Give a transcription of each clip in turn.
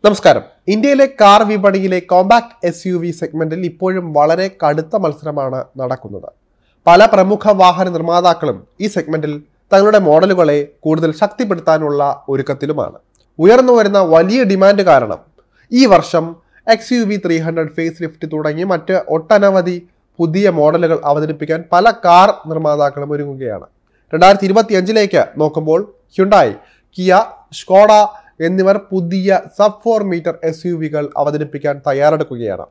നമസ്കാരം ഇന്ത്യയിലെ കാർ വിപണിയിലെ കോമ്പാക്ട് എസ് യു വി സെഗ്മെന്റിൽ ഇപ്പോഴും വളരെ കടുത്ത മത്സരമാണ് നടക്കുന്നത് പല പ്രമുഖ വാഹന നിർമ്മാതാക്കളും ഈ സെഗ്മെന്റിൽ തങ്ങളുടെ മോഡലുകളെ കൂടുതൽ ശക്തിപ്പെടുത്താനുള്ള ഒരുക്കത്തിലുമാണ് ഉയർന്നു വരുന്ന വലിയ ഡിമാൻഡ് കാരണം ഈ വർഷം X U V three hundred facelift തുടങ്ങി മറ്റ് ഒട്ടനവധി പുതിയ മോഡലുകൾ അവതരിപ്പിക്കാൻ പല കാർ നിർമ്മാതാക്കളും ഒരുങ്ങുകയാണ് രണ്ടായിരത്തി ഇരുപത്തി അഞ്ചിലേക്ക് നോക്കുമ്പോൾ ഹ്യുണ്ടായി കിയ സ്കോഡ എന്നിവർ പുതിയ sub four metre S U വികൾ അവതരിപ്പിക്കാൻ തയ്യാറെടുക്കുകയാണ്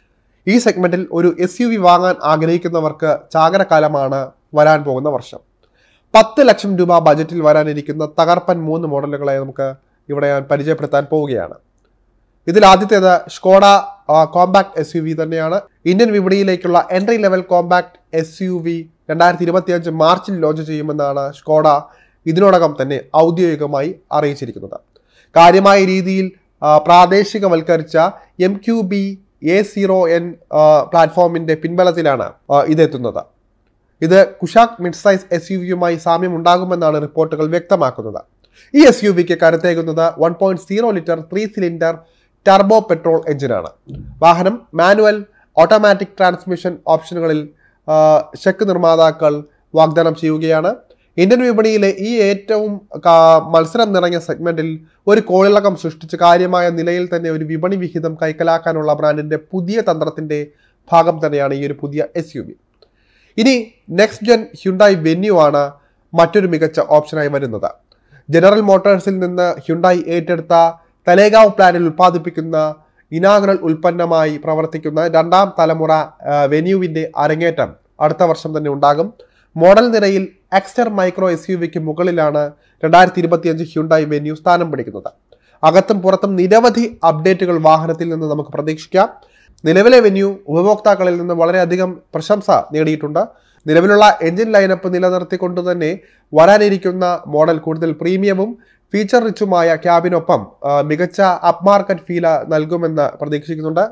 ഈ സെഗ്മെന്റിൽ ഒരു എസ് യു വി വാങ്ങാൻ ആഗ്രഹിക്കുന്നവർക്ക് ചാകരകാലമാണ് വരാൻ പോകുന്ന വർഷം പത്ത് ലക്ഷം രൂപ ബജറ്റിൽ വരാനിരിക്കുന്ന തകർപ്പൻ മൂന്ന് മോഡലുകളെ നമുക്ക് ഇവിടെ ഞാൻ പരിചയപ്പെടുത്താൻ പോവുകയാണ് ഇതിൽ ആദ്യത്തേത് Skoda compact S U V തന്നെയാണ് ഇന്ത്യൻ വിപണിയിലേക്കുള്ള entry level compact S U V രണ്ടായിരത്തി ഇരുപത്തി അഞ്ച് മാർച്ചിൽ ലോഞ്ച് ചെയ്യുമെന്നാണ് സ്കോഡ ഇതിനോടകം തന്നെ ഔദ്യോഗികമായി അറിയിച്ചിരിക്കുന്നത് കാര്യമായ രീതിയിൽ ആ, പ്രാദേശികവൽക്കരിച്ച M Q B A zero N പ്ലാറ്റ്ഫോമിന്റെ പിൻബലത്തിലാണ് ആ, ഇതെത്തുന്നത് ഇത് Kushaq mid size S U വിയുമായി സാമ്യം ഉണ്ടാകുമെന്നാണ് റിപ്പോർട്ടുകൾ വ്യക്തമാക്കുന്നത് ഈ എസ് യു വിക്ക് കരുത്തേകുന്നത് one point zero litre three cylinder turbo petrol എഞ്ചിനാണ് വാഹനം മാനുവൽ ഓട്ടോമാറ്റിക് ട്രാൻസ്മിഷൻ ഓപ്ഷനുകളിൽ ആ, ചെക്ക് നിർമ്മാതാക്കൾ വാഗ്ദാനം ചെയ്യുകയാണ് ഇന്ത്യൻ വിപണിയിലെ ഈ ഏറ്റവും കാ- മത്സരം നിറഞ്ഞ സെഗ്മെന്റിൽ ഒരു കോളിളക്കം സൃഷ്ടിച്ച് കാര്യമായ നിലയിൽ തന്നെ ഒരു വിപണി വിഹിതം കൈക്കലാക്കാനുള്ള ബ്രാൻഡിന്റെ പുതിയ തന്ത്രത്തിന്റെ ഭാഗം തന്നെയാണ് ഈ ഒരു പുതിയ എസ് യു വി ഇനി നെക്സ്റ്റ് ജെൻ ഹ്യുണ്ടായി വെന്യൂ ആണ് മറ്റൊരു മികച്ച ഓപ്ഷനായി വരുന്നത് ജനറൽ മോട്ടോഴ്സിൽ നിന്ന് ഹ്യുണ്ടായി ഏറ്റെടുത്ത തലേഗാവ് പ്ലാനിൽ ഉൽപ്പാദിപ്പിക്കുന്ന ഇനാഗ്രൽ ഉൽപ്പന്നമായി പ്രവർത്തിക്കുന്ന രണ്ടാം തലമുറ ആ, വെന്യൂവിന്റെ അരങ്ങേറ്റം അടുത്ത വർഷം തന്നെ ഉണ്ടാകും മോഡൽ നിരയിൽ എക്സ്റ്റർ മൈക്രോ എസ് യു വിക്ക് മുകളിലാണ് രണ്ടായിരത്തി ഇരുപത്തിയഞ്ച് ഹ്യുണ്ടായി വെന്യൂ സ്ഥാനം പിടിക്കുന്നത് അകത്തും പുറത്തും നിരവധി അപ്ഡേറ്റുകൾ വാഹനത്തിൽ നിന്ന് നമുക്ക് പ്രതീക്ഷിക്കാം നിലവിലെ വെന്യൂ ഉപഭോക്താക്കളിൽ നിന്ന് വളരെയധികം പ്രശംസ നേടിയിട്ടുണ്ട് നിലവിലുള്ള എഞ്ചിൻ ലൈനപ്പ് നിലനിർത്തിക്കൊണ്ട് തന്നെ വരാനിരിക്കുന്ന മോഡൽ കൂടുതൽ പ്രീമിയവും ഫീച്ചർ റിച്ചുമായ ക്യാബിനൊപ്പം ആ, മികച്ച അപ്പ് മാർക്കറ്റ് ഫീല നൽകുമെന്ന് പ്രതീക്ഷിക്കുന്നുണ്ട്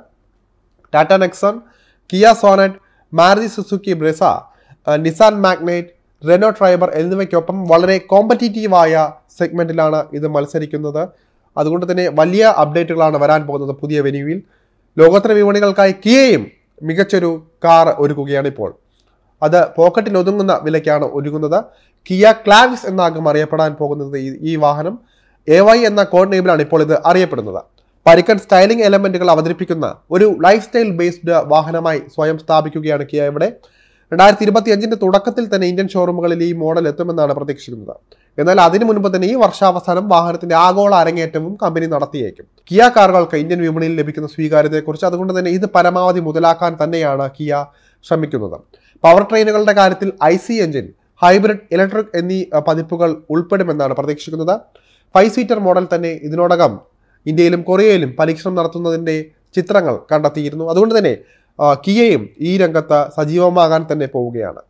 Tata Nexon Kia Sonet Maruti Suzuki Brezza ആ, നിസാൻ മാഗ്നൈറ്റ് റെനോ ട്രൈബർ എന്നിവയ്ക്കൊപ്പം വളരെ കോമ്പറ്റീറ്റീവായ സെഗ്മെന്റിലാണ് ഇത് മത്സരിക്കുന്നത് അതുകൊണ്ട് തന്നെ വലിയ അപ്ഡേറ്റുകളാണ് വരാൻ പോകുന്നത് പുതിയ വെന്യൂവിൽ ലോകോത്തര വിപണികൾക്കായി കിയയും മികച്ചൊരു കാർ ഒരുക്കുകയാണ് ഇപ്പോൾ അത് പോക്കറ്റിൽ ഒതുങ്ങുന്ന വിലയ്ക്കാണ് ഒരുങ്ങുന്നത് കിയ ക്ലാവിസ് എന്നാകും അറിയപ്പെടാൻ പോകുന്നത് ഈ ഈ വാഹനം എ വൈ എന്ന കോഡ് നെയിമിലാണ് ഇപ്പോൾ ഇത് അറിയപ്പെടുന്നത് പരിക്കൻ സ്റ്റൈലിംഗ് എലമെന്റുകൾ അവതരിപ്പിക്കുന്ന ഒരു ലൈഫ് സ്റ്റൈൽ ബേസ്ഡ് വാഹനമായി സ്വയം സ്ഥാപിക്കുകയാണ് കിയ ഇവിടെ രണ്ടായിരത്തി ഇരുപത്തി അഞ്ചിന്റെ തുടക്കത്തിൽ തന്നെ ഇന്ത്യൻ ഷോറൂമുകളിൽ ഈ മോഡൽ എത്തുമെന്നാണ് പ്രതീക്ഷിക്കുന്നത് എന്നാൽ അതിനു മുൻപ് തന്നെ ഈ വർഷാവസാനം വാഹനത്തിന്റെ ആഗോള അരങ്ങേറ്റവും കമ്പനി നടത്തിയേക്കും കിയ കാറുകൾക്ക് ഇന്ത്യൻ വിപണിയിൽ ലഭിക്കുന്ന സ്വീകാര്യതയെക്കുറിച്ച് അതുകൊണ്ട് തന്നെ ഇത് പരമാവധി മുതലാക്കാൻ തന്നെയാണ് കിയ ശ്രമിക്കുന്നത് പവർ ട്രെയിനുകളുടെ കാര്യത്തിൽ I C engine hybrid electric എന്നീ അഹ്, പതിപ്പുകൾ ഉൾപ്പെടുമെന്നാണ് പ്രതീക്ഷിക്കുന്നത് ഫൈവ് സീറ്റർ മോഡൽ തന്നെ ഇതിനോടകം ഇന്ത്യയിലും കൊറിയയിലും പരീക്ഷണം നടത്തുന്നതിന്റെ ചിത്രങ്ങൾ കണ്ടെത്തിയിരുന്നു അതുകൊണ്ട് തന്നെ ആ, കിയയും ഈ രംഗത്ത് സജീവമാകാൻ തന്നെ പോവുകയാണ്